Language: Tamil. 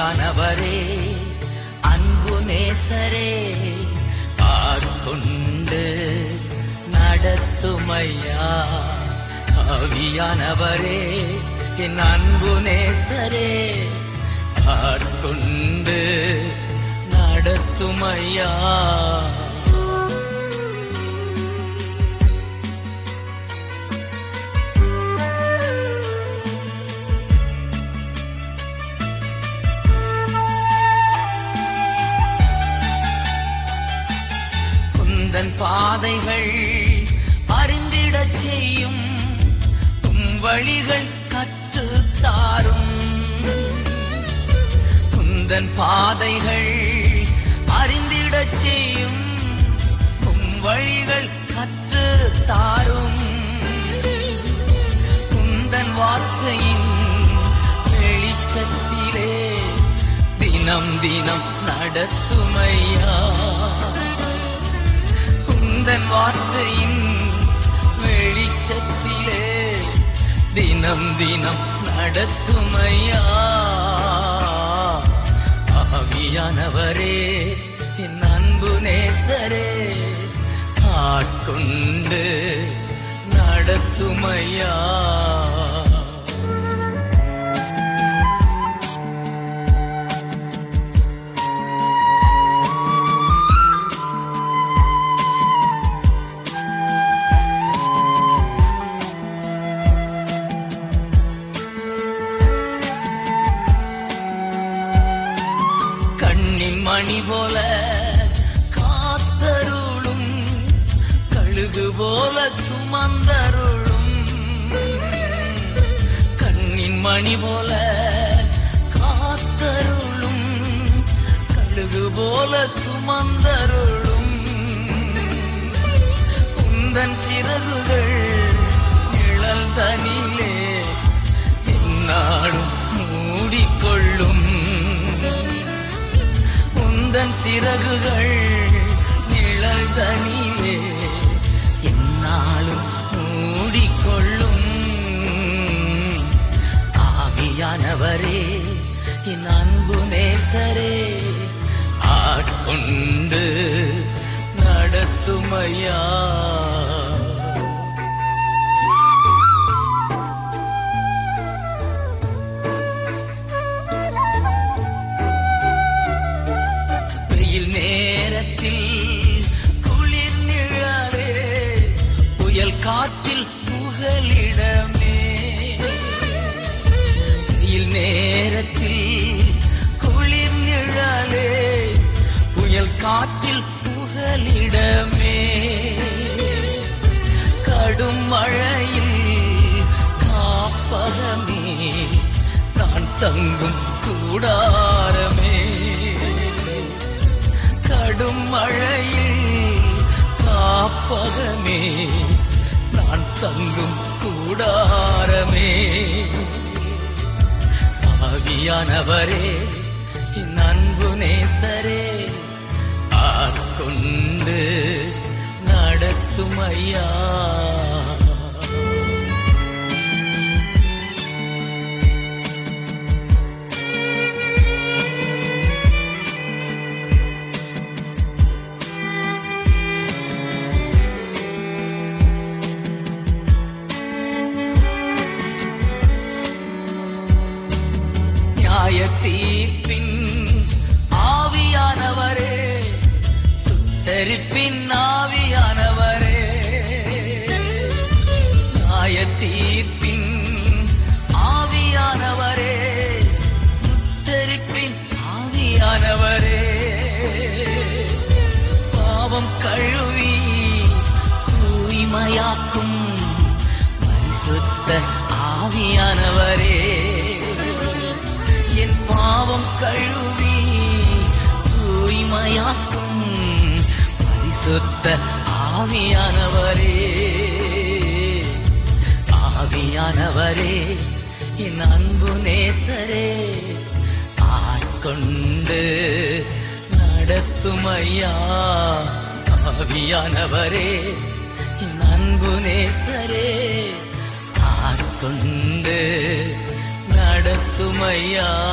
ஆவியானவரே அன்பு நேசரே ஆட்கொண்டு நடத்துமையா ஆவியானவரே என் அன்பு நேசரே ஆட்கொண்டு நடத்துமையா குந்தன் பாதைகள் அறிந்திடச் செய்யும் உம் வழிகள் கற்று தாரும் குந்தன் பாதைகள் அறிந்திடச் செய்யும் உம் வழிகள் கற்று தாரும் குந்தன் வார்த்தையின் வெளிச்சத்திலே தினம் தினம் நடத்துமையா குந்தன் வார்த்தையின் வெளிச்சத்திலே தினம் தினம் நடத்துமையா ஆவியானவரே என் அன்பு நேசரே ஆட்கொண்டு நடத்துமையா கண்ணின் மணி போல காத்தருளும் கழுகு போல சுமந்தருளும் கண்ணின் மணி போல காத்தருளும் கழுகு போல சுமந்தருளும் உந்தன் சிறகுகள் நிழல் தனிலே என்னாலும் மூடிக்கொள்ளும் உந்தன் சிறகுகள் நிழல் தனிலே என்னாலும் மூடிக்கொள்ளும் ஆவியானவரே என் அன்பு நேசரே ஆட்கொண்டு நடத்துமையா வெயில் நேரத்தில் குளிர் நிழலே புயல் காற்றில் புகலிடமே வெயில் நேரத்தில் குளிர் நிழலே புயல் காற்றில் புகலிடமே கடும் மழையில் காப்பகமே நான் தங்கும் கூடாரமே கடும் மழையில் காப்பகமே நான் தங்கும் கூடாரமே ஆவியானவரே என் அன்பு நேசரே ஆட்கொண்டு நடத்தும் ஐயா நியாய தீர்ப்பின் ஆவியானவரே சுத்தரிப்பின் ஆவியானவரே நியாய தீர்ப்பின் ஆவியானவரே சுத்தரிப்பின் ஆவியானவரே பாவம் கழுவி தூய்மையாக்கும் பரிசுத்த ஆவியானவரே என் பாவம் கழுவி தூய்மையாக்கும் பரிசுத்த ஆவியானவரே ஆவியானவரே என் அன்பு நேசரே ஆட்கொண்டு நடத்தும் ஐயா ஆவியானவரே என் அன்பு நேசரே ஆட்கொண்டு நடத்தும் ஐயா